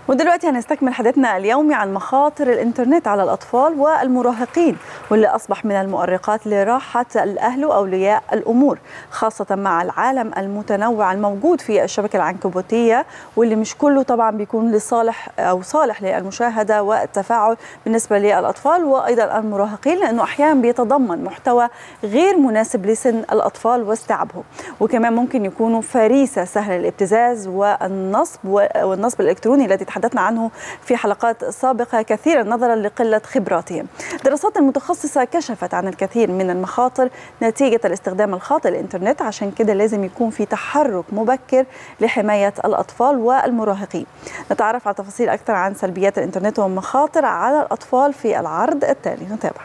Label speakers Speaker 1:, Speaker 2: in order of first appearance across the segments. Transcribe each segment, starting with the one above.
Speaker 1: ودلوقتي هنستكمل حديثنا اليومي عن مخاطر الانترنت على الاطفال والمراهقين واللي اصبح من المؤرقات لراحه الاهل واولياء الامور خاصه مع العالم المتنوع الموجود في الشبكه العنكبوتيه واللي مش كله طبعا بيكون لصالح او صالح للمشاهده والتفاعل بالنسبه للاطفال وايضا المراهقين لانه احيانا بيتضمن محتوى غير مناسب لسن الاطفال واستيعابهم وكمان ممكن يكونوا فريسه سهل الابتزاز والنصب والنصب الالكتروني الذي تحدثنا عنه في حلقات سابقة كثيرا نظرا لقلة خبراتهم دراسات المتخصصة كشفت عن الكثير من المخاطر نتيجة الاستخدام الخاطئ للإنترنت عشان كده لازم يكون في تحرك مبكر لحماية الأطفال والمراهقين نتعرف على تفاصيل أكثر عن سلبيات الإنترنت والمخاطر على الأطفال في العرض التالي نتابع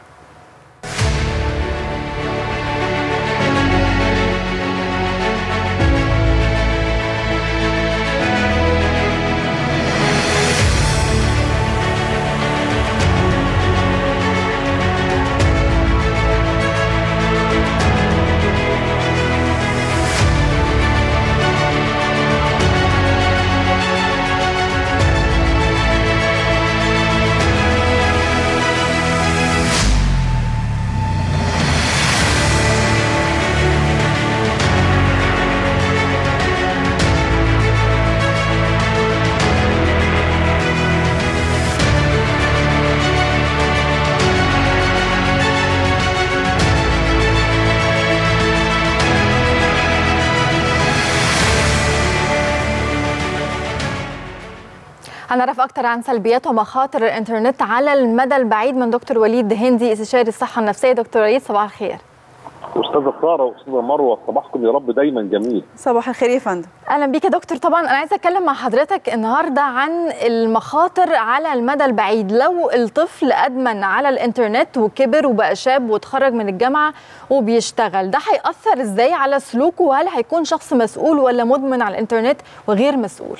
Speaker 2: هنعرف اكتر عن سلبيات ومخاطر الانترنت على المدى البعيد من دكتور وليد هندي استشاري الصحه النفسيه دكتور وليد صباح الخير
Speaker 3: استاذه ساره واستاذه مروه صباحكم يا رب دايما جميل
Speaker 1: صباح الخير يا فندم
Speaker 2: اهلا بيك يا دكتور طبعا انا عايزه اتكلم مع حضرتك النهارده عن المخاطر على المدى البعيد لو الطفل ادمن على الانترنت وكبر وبقى شاب وتخرج من الجامعه وبيشتغل ده هياثر ازاي على سلوكه وهل هيكون شخص مسؤول ولا مدمن على الانترنت وغير مسؤول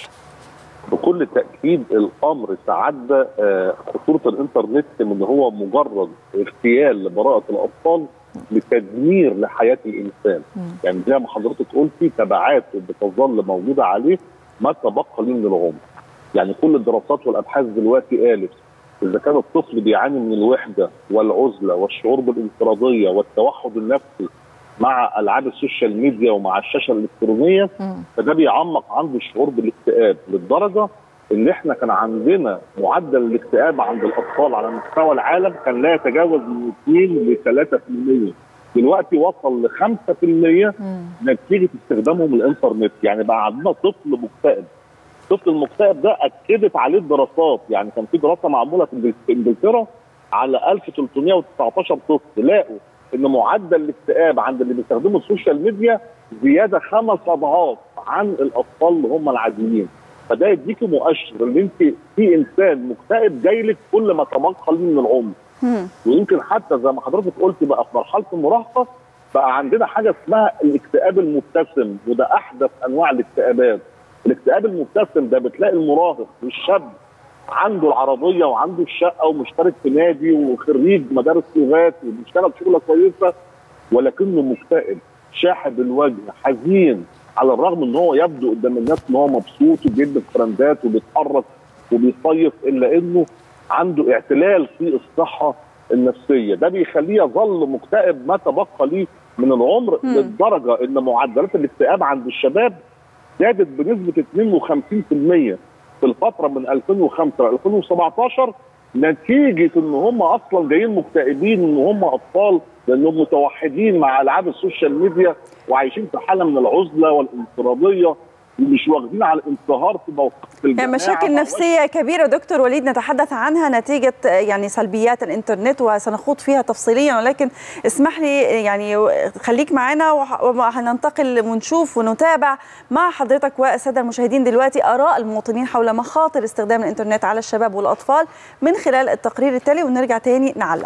Speaker 3: بكل تاكيد الامر تعدى خطوره الانترنت من هو مجرد اغتيال لبراءه الاطفال لتدمير لحياه الانسان م. يعني زي ما حضرتك قلتي تبعاته بتظل موجوده عليه ما تبقى ليه من العمر يعني كل الدراسات والابحاث دلوقتي قالت اذا كان الطفل بيعاني من الوحده والعزله والشعور بالانفراديه والتوحد النفسي مع العاب السوشيال ميديا ومع الشاشه الالكترونيه فده بيعمق عنده الشعور بالاكتئاب للدرجه ان احنا كان عندنا معدل الاكتئاب عند الاطفال على مستوى العالم كان لا يتجاوز من 2 ل 3% دلوقتي وصل ل 5% نتيجه استخدامهم الانترنت يعني بقى عندنا طفل مكتئب الطفل المكتئب ده اكدت عليه الدراسات يعني كان في دراسه معموله في انجلترا على 1319 طفل لقوا ان معدل الاكتئاب عند اللي بيستخدموا السوشيال ميديا زياده خمس اضعاف عن الاطفال اللي هم العاديين فده يديكي مؤشر ان انت في انسان مكتئب جاي لك كل ما تبقى ليه من العمر ويمكن حتى زي ما حضرتك قلت بقى في مرحله المراهقه بقى عندنا حاجه اسمها الاكتئاب المبتسم وده احدث انواع الاكتئابات الاكتئاب المبتسم ده بتلاقي المراهق والشاب عنده العربيه وعنده الشقه ومشترك في نادي وخريج مدارس لغات وبيشتغل شغله كويسه ولكنه مكتئب شاحب الوجه حزين على الرغم ان هو يبدو قدام الناس ان هو مبسوط وبيلبس براندات وبيتحرك وبيصيف الا انه عنده اعتلال في الصحه النفسيه ده بيخليه يظل مكتئب ما تبقى ليه من العمر م. للدرجه ان معدلات الاكتئاب عند الشباب زادت بنسبه 52% في الفتره من 2005 ل 2017 نتيجه ان هم اصلا جايين مكتئبين ان هم اطفال لانهم متوحدين مع العاب السوشيال ميديا وعايشين في حاله من العزله والانفراديه ومش واخدين على الانصهار في موقف
Speaker 1: يعني مشاكل نفسية كبيرة دكتور وليد نتحدث عنها نتيجة يعني سلبيات الإنترنت وسنخوض فيها تفصيليا ولكن اسمح لي يعني خليك معنا وهننتقل ونشوف ونتابع مع حضرتك والسادة المشاهدين دلوقتي آراء المواطنين حول مخاطر استخدام الإنترنت على الشباب والأطفال من خلال التقرير التالي ونرجع تاني نعلق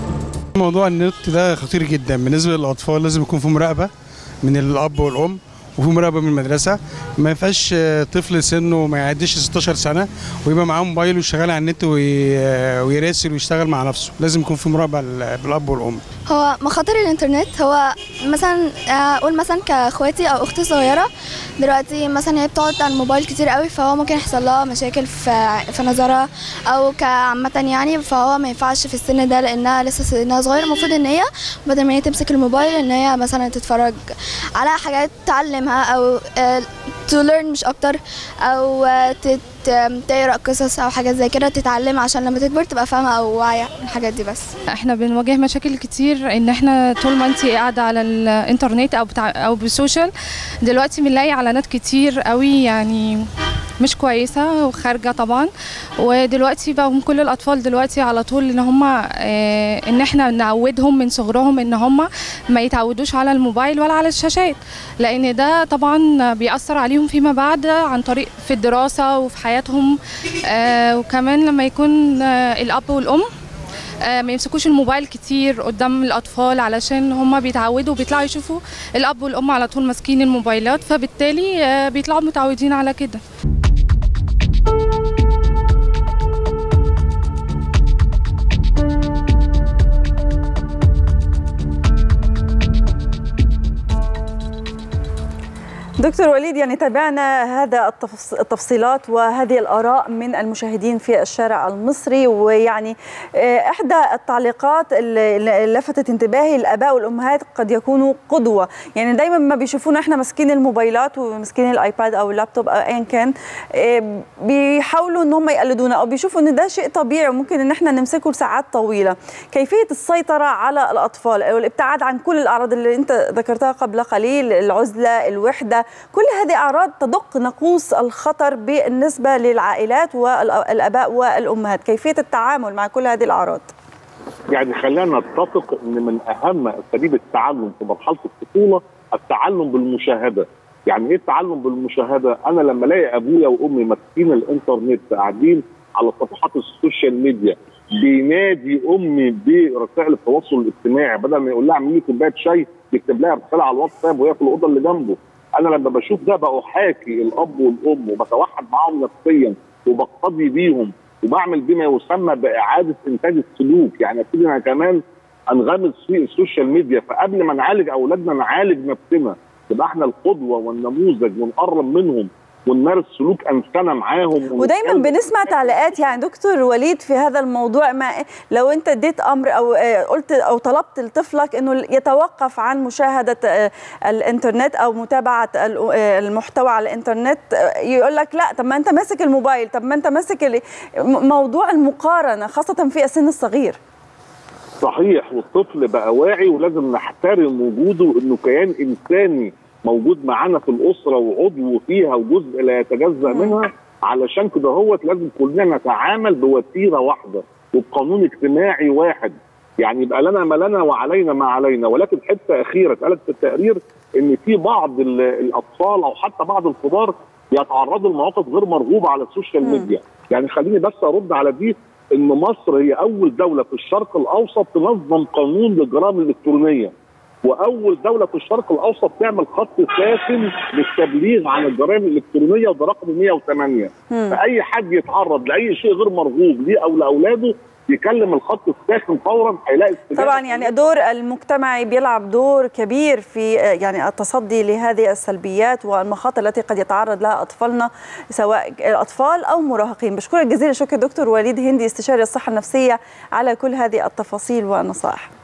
Speaker 4: موضوع النت ده خطير جدا بالنسبه للاطفال لازم يكون في مراقبه من الاب والام وفي مراقبه من المدرسه ما ينفعش آه، طفل سنه ما يعديش 16 سنه ويبقى معاه موبايل ويشتغل على النت وي- آه، ويراسل ويشتغل مع نفسه لازم يكون في مراقبه بال- بالاب والام
Speaker 5: هو مخاطر الانترنت هو مثلا اقول مثلا كاخواتي او اختي صغيره دلوقتي مثلا هي بتقعد على الموبايل كتير قوي فهو ممكن يحصل لها مشاكل في في نظرها او كعامه يعني فهو ما ينفعش في السن ده لانها لسه سنها صغير المفروض ان هي بدل ما هي تمسك الموبايل ان هي مثلا تتفرج على حاجات تعلمها او تو ليرن مش اكتر او آه، تت تقرا قصص او حاجات زي كده تتعلم عشان لما تكبر تبقى فاهمه او واعيه الحاجات دي بس
Speaker 6: احنا بنواجه مشاكل كتير ان احنا طول ما انت قاعده على الانترنت او بتاع او بالسوشيال دلوقتي بنلاقي اعلانات كتير قوي يعني مش كويسه وخارجه طبعا ودلوقتي بقى هم كل الاطفال دلوقتي على طول ان هم اه ان احنا نعودهم من صغرهم ان هم ما يتعودوش على الموبايل ولا على الشاشات لان ده طبعا بيأثر عليهم فيما بعد عن طريق في الدراسه وفي حياتهم اه وكمان لما يكون اه الاب والام آه، ما يمسكوش الموبايل كتير قدام الاطفال علشان هم بيتعودوا بيطلعوا يشوفوا الاب والام على طول ماسكين الموبايلات فبالتالي آه، بيطلعوا متعودين على كده
Speaker 1: دكتور وليد يعني تابعنا هذا التفص- التفصيلات وهذه الآراء من المشاهدين في الشارع المصري ويعني آه، إحدى التعليقات اللي اللي لفتت انتباهي الآباء والأمهات قد يكونوا قدوة يعني دايما ما بيشوفونا إحنا ماسكين الموبايلات وماسكين الآيباد أو اللابتوب أو أيا كان آه، بيحاولوا إن هم يقلدونا أو بيشوفوا إن ده شيء طبيعي وممكن إن إحنا نمسكه لساعات طويلة كيفية السيطرة على الأطفال أو الابتعاد عن كل الأعراض اللي أنت ذكرتها قبل قليل العزلة الوحدة كل هذه أعراض تدق ناقوس الخطر بالنسبة للعائلات والآباء والأمهات كيفية التعامل مع كل هذه الأعراض
Speaker 3: يعني خلينا نتفق ان من اهم اساليب التعلم في مرحله الطفوله التعلم بالمشاهده يعني ايه التعلم بالمشاهده انا لما الاقي ابويا وامي ماسكين الانترنت قاعدين على صفحات السوشيال ميديا بينادي امي برسائل التواصل الاجتماعي بدل ما يقول لها اعملي لي كوبايه شاي يكتب لها رساله على الواتساب وهي في الاوضه اللي جنبه انا لما بشوف ده بحاكي الاب والام وبتوحد معاهم نفسيا وبقتضي بيهم وبعمل بما يسمى باعاده انتاج السلوك يعني ابتدي انا كمان انغمس في السوشيال ميديا فقبل ما نعالج اولادنا نعالج نفسنا يبقى احنا القدوه والنموذج ونقرب منهم ونمارس سلوك انسانه معاهم
Speaker 1: ودايما بنسمع تعليقات يعني دكتور وليد في هذا الموضوع ما لو انت اديت امر او آه، قلت او طلبت لطفلك انه يتوقف عن مشاهده آه، الانترنت او متابعه ال- آه، المحتوى على الانترنت آه، يقول لك لا طب ما انت ماسك الموبايل طب ما انت ماسك ال- م- موضوع المقارنه خاصه في السن الصغير
Speaker 3: صحيح والطفل بقى واعي ولازم نحترم وجوده انه كيان انساني موجود معانا في الاسره وعضو فيها وجزء لا يتجزا منها علشان كده هو لازم كلنا نتعامل بوتيره واحده وبقانون اجتماعي واحد يعني يبقى لنا ما لنا وعلينا ما علينا ولكن حته اخيره اتقالت في التقرير ان في بعض ال- الاطفال او حتى بعض الكبار بيتعرضوا لمواقف غير مرغوبه على السوشيال ميديا يعني خليني بس ارد على دي ان مصر هي اول دوله في الشرق الاوسط تنظم قانون للجرائم الالكترونيه واول دوله في الشرق الاوسط تعمل خط ساخن للتبليغ عن الجرائم الالكترونيه وده رقم 108 فاي حد يتعرض لاي شيء غير مرغوب ليه او لاولاده يكلم الخط الساخن فورا هيلاقي استجابة.
Speaker 1: طبعا يعني دور المجتمعي بيلعب دور كبير في يعني التصدي لهذه السلبيات والمخاطر التي قد يتعرض لها اطفالنا سواء الاطفال او مراهقين بشكرك جزيل الشكر دكتور وليد هندي استشاري الصحه النفسيه على كل هذه التفاصيل والنصائح